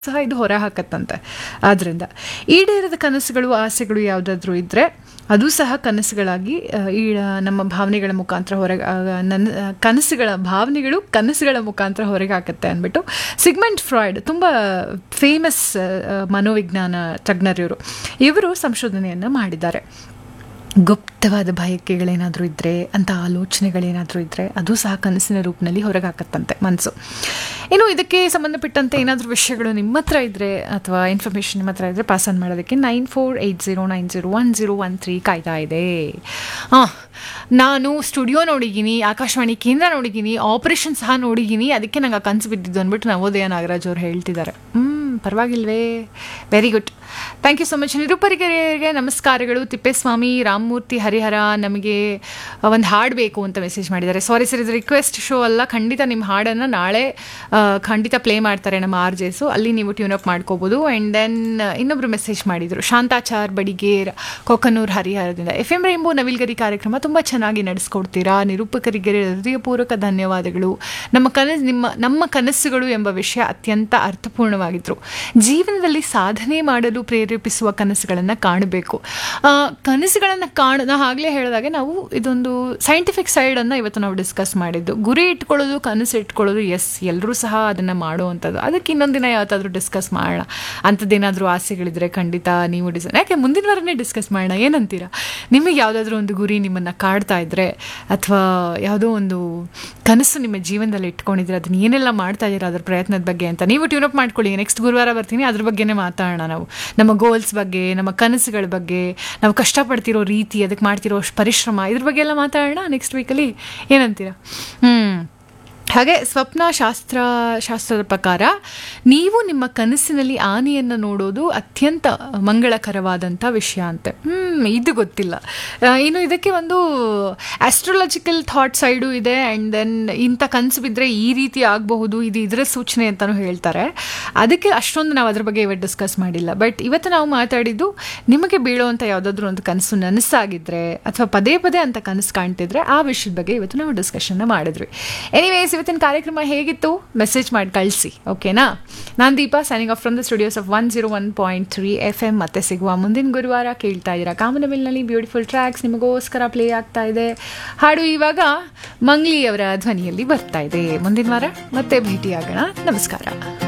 ಸಹ ಇದು ಹೊರ ಹಾಕತ್ತಂತೆ ಆದ್ರಿಂದ ಈಡೇರದ ಕನಸುಗಳು ಆಸೆಗಳು ಯಾವುದಾದ್ರೂ ಇದ್ರೆ ಅದು ಸಹ ಕನಸುಗಳಾಗಿ ಆ, ಈ ನಮ್ಮ ಭಾವನೆಗಳ ಮುಖಾಂತರ ಹೊರಗೆ ಆ, ನನ್ನ ಆ, ಕನಸುಗಳ ಭಾವನೆಗಳು ಕನಸುಗಳ ಮುಖಾಂತರ ಹೊರಗೆ ಹಾಕತ್ತೆ ಅಂದ್ಬಿಟ್ಟು ಸಿಗ್ಮೆಂಟ್ ಫ್ರಾಯ್ಡ್ ತುಂಬ ಫೇಮಸ್ ಮನೋವಿಜ್ಞಾನ ತಜ್ಞರಿವರು ಇವರು ಸಂಶೋಧನೆಯನ್ನು ಮಾಡಿದ್ದಾರೆ ಗುಪ್ತವಾದ ಬಯಕೆಗಳೇನಾದರೂ ಇದ್ದರೆ ಅಂತ ಆಲೋಚನೆಗಳೇನಾದರೂ ಇದ್ದರೆ ಅದು ಸಹ ಕನಸಿನ ರೂಪದಲ್ಲಿ ಹೊರಗೆ ಹಾಕತ್ತಂತೆ ಮನಸ್ಸು ಇನ್ನು ಇದಕ್ಕೆ ಸಂಬಂಧಪಟ್ಟಂತೆ ಏನಾದರೂ ವಿಷಯಗಳು ನಿಮ್ಮ ಹತ್ರ ಇದ್ದರೆ ಅಥವಾ ಇನ್ಫಾರ್ಮೇಷನ್ ನಿಮ್ಮ ಹತ್ರ ಇದ್ದರೆ ಪಾಸ್ ಆನ್ ಮಾಡೋದಕ್ಕೆ nine four eight zero nine zero one zero one three ಕಾಯ್ತಾ ಇದೆ ಹಾಂ ನಾನು ಸ್ಟುಡಿಯೋ ನೋಡಿದ್ದೀನಿ ಆಕಾಶವಾಣಿ ಕೇಂದ್ರ ನೋಡಿದ್ದೀನಿ ಆಪರೇಷನ್ ಸಹ ನೋಡಿದ್ದೀನಿ ಅದಕ್ಕೆ ನಂಗೆ ಆ ಕನಸು ಬಿದ್ದಿದ್ದು ಅಂದ್ಬಿಟ್ಟು ನವೋದಯ ನಾಗರಾಜ್ ಅವ್ರು ಹೇಳ್ತಿದ್ದಾರೆ ಹ್ಞೂ ಪರವಾಗಿಲ್ವೇ very good thank you so much ನಿರೂಪರಿಗರಿಗೆ ನಮಸ್ಕಾರಗಳು ತಿಪ್ಪೇಸ್ವಾಮಿ ರಾಮಮೂರ್ತಿ ಹರಿಹರ ನಮಗೆ ಒಂದು ಹಾಡು ಬೇಕು ಅಂತ ಮೆಸೇಜ್ ಮಾಡಿದ್ದಾರೆ ಸಾರಿ ಸರ್ ಇದು ರಿಕ್ವೆಸ್ಟ್ ಶೋ ಅಲ್ಲ ಖಂಡಿತ ನಿಮ್ಮ ಹಾಡನ್ನು ನಾಳೆ ಆ, ಖಂಡಿತ ಪ್ಲೇ ಮಾಡ್ತಾರೆ ನಮ್ಮ ಆರ್ ಜೆಸು ಅಲ್ಲಿ ನೀವು ಟ್ಯೂನ್ ಅಪ್ ಮಾಡ್ಕೋಬೋದು ಆ್ಯಂಡ್ ದೆನ್ ಇನ್ನೊಬ್ರು ಮೆಸೇಜ್ ಮಾಡಿದರು ಶಾಂತಾಚಾರ್ ಬಡಿಗೇರ್ ಕೊಕ್ಕನೂರ್ ಹರಿಹರದಿಂದ ಎಫ್ ಎಂ ರೈಂಬೋ ನವಿಲ್ಗರಿ ಕಾರ್ಯಕ್ರಮ ತುಂಬ ಚೆನ್ನಾಗಿ ನಡೆಸ್ಕೊಡ್ತೀರಾ ನಿರೂಪಕರಿಗೆ ಹೃದಯಪೂರ್ವಕ ಧನ್ಯವಾದಗಳು ನಮ್ಮ ಕನಸು ನಿಮ್ಮ ನಮ್ಮ ಕನಸುಗಳು ಎಂಬ ವಿಷಯ ಅತ್ಯಂತ ಅರ್ಥಪೂರ್ಣವಾಗಿದ್ರು ಜೀವನದಲ್ಲಿ ಸಾಧನೆ ಮಾಡಲು ಪ್ರೇರೇಪಿಸುವ ಕನಸುಗಳನ್ನು ಕಾಣಬೇಕು ಆ, ಕನಸುಗಳನ್ನು ಕಾಣ ನಾವು ಆಗಲೇ ಹೇಳಿದಾಗೆ ನಾವು ಇದೊಂದು ಸೈಂಟಿಫಿಕ್ ಸೈಡನ್ನು ಇವತ್ತು ನಾವು ಡಿಸ್ಕಸ್ ಮಾಡಿದ್ದು ಗುರಿ ಇಟ್ಕೊಳ್ಳೋದು ಕನಸು ಇಟ್ಕೊಳ್ಳೋದು ಎಸ್ ಎಲ್ಲರೂ ಸಹ ಅದನ್ನು ಮಾಡುವಂಥದ್ದು ಅದಕ್ಕೆ ಇನ್ನೊಂದು ದಿನ ಯಾವತ್ತಾದರೂ ಡಿಸ್ಕಸ್ ಮಾಡೋಣ ಅಂಥದ್ದೇನಾದರೂ ಆಸೆಗಳಿದ್ರೆ ಖಂಡಿತ ನೀವು ಡಿಸ್ ಯಾಕೆ ಮುಂದಿನ ವಾರನೇ ಡಿಸ್ಕಸ್ ಮಾಡೋಣ ಏನಂತೀರಾ ನಿಮಗೆ ಯಾವುದಾದ್ರೂ ಒಂದು ಗುರಿ ನಿಮ್ಮನ್ನು ಕಾಡ್ತಾ ಇದ್ದರೆ ಅಥವಾ ಯಾವುದೋ ಒಂದು ಕನಸು ನಿಮ್ಮ ಜೀವನದಲ್ಲಿ ಇಟ್ಕೊಂಡಿದ್ರೆ ಅದನ್ನ ಏನೆಲ್ಲ ಮಾಡ್ತಾ ಇದ್ದೀರಾ ಅದ್ರ ಪ್ರಯತ್ನದ ಬಗ್ಗೆ ಅಂತ ನೀವು ಟ್ಯೂನ್ ಅಪ್ ಮಾಡ್ಕೊಳ್ಳಿ ನೆಕ್ಸ್ಟ್ ಗುರುವಾರ ಬರ್ತೀನಿ ಅದ್ರ ಬಗ್ಗೆನೇ ಮಾತಾಡೋಣ ನಾವು ನಮ್ಮ ಗೋಲ್ಸ್ ಬಗ್ಗೆ ನಮ್ಮ ಕನಸುಗಳ ಬಗ್ಗೆ ನಾವು ಕಷ್ಟಪಡ್ತಿರೋ ರೀತಿ ಅದಕ್ಕೆ ಮಾಡ್ತಿರೋ ಪರಿಶ್ರಮ ಇದ್ರ ಬಗ್ಗೆ ಎಲ್ಲ ಮಾತಾಡೋಣ ನೆಕ್ಸ್ಟ್ ವೀಕಲ್ಲಿ ಏನಂತೀರಾ ಹ್ಞೂ ಹಾಗೆ ಸ್ವಪ್ನ ಶಾಸ್ತ್ರ ಶಾಸ್ತ್ರದ ಪ್ರಕಾರ ನೀವು ನಿಮ್ಮ ಕನಸಿನಲ್ಲಿ ಆನೆಯನ್ನು ನೋಡೋದು ಅತ್ಯಂತ ಮಂಗಳಕರವಾದಂಥ ವಿಷಯ ಅಂತೆ ಹ್ಮ್ ಇದು ಗೊತ್ತಿಲ್ಲ ಆ, ಇನ್ನು ಇದಕ್ಕೆ ಒಂದು ಆಸ್ಟ್ರಾಲಜಿಕಲ್ ಥಾಟ್ ಸೈಡು ಇದೆ ಆ್ಯಂಡ್ ದೆನ್ ಇಂಥ ಕನಸು ಬಿದ್ದರೆ ಈ ರೀತಿ ಆಗಬಹುದು ಇದು ಇದರ ಸೂಚನೆ ಅಂತಲೂ ಹೇಳ್ತಾರೆ ಅದಕ್ಕೆ ಅಷ್ಟೊಂದು ನಾವು ಅದ್ರ ಬಗ್ಗೆ ಇವತ್ತು ಡಿಸ್ಕಸ್ ಮಾಡಿಲ್ಲ ಬಟ್ ಇವತ್ತು ನಾವು ಮಾತಾಡಿದ್ದು ನಿಮಗೆ ಬೀಳುವಂಥ ಯಾವುದಾದ್ರೂ ಒಂದು ಕನಸು ನನಸಾಗಿದ್ರೆ ಅಥವಾ ಪದೇ ಪದೇ ಅಂತ ಕನಸು ಕಾಣ್ತಿದ್ರೆ ಆ ವಿಷಯದ ಬಗ್ಗೆ ಇವತ್ತು ನಾವು ಡಿಸ್ಕಷನ್ನ ಮಾಡಿದ್ವಿ ಎನಿವೇಸ್ ಇವತ್ತಿನ ಕಾರ್ಯಕ್ರಮ ಹೇಗಿತ್ತು ಮೆಸೇಜ್ ಮಾಡಿ ಕಳಿಸಿ ಓಕೆನಾ ನಾನು Deepa signing off from the studios of one zero one point three F M ಮತ್ತೆ ಸಿಗುವ ಮುಂದಿನ ಗುರುವಾರ ಕೇಳ್ತಾ ಇದ್ದೀರಾ ಕಾಮನಬಿಲ್ನಲ್ಲಿ ಬ್ಯೂಟಿಫುಲ್ ಟ್ರ್ಯಾಕ್ಸ್ ನಿಮಗೋಸ್ಕರ ಪ್ಲೇ ಆಗ್ತಾ ಇದೆ ಹಾಡು ಇವಾಗ ಮಂಗ್ಲಿ ಅವರ ಧ್ವನಿಯಲ್ಲಿ ಬರ್ತಾ ಇದೆ ಮುಂದಿನ ವಾರ ಮತ್ತೆ ಭೇಟಿಯಾಗೋಣ ನಮಸ್ಕಾರ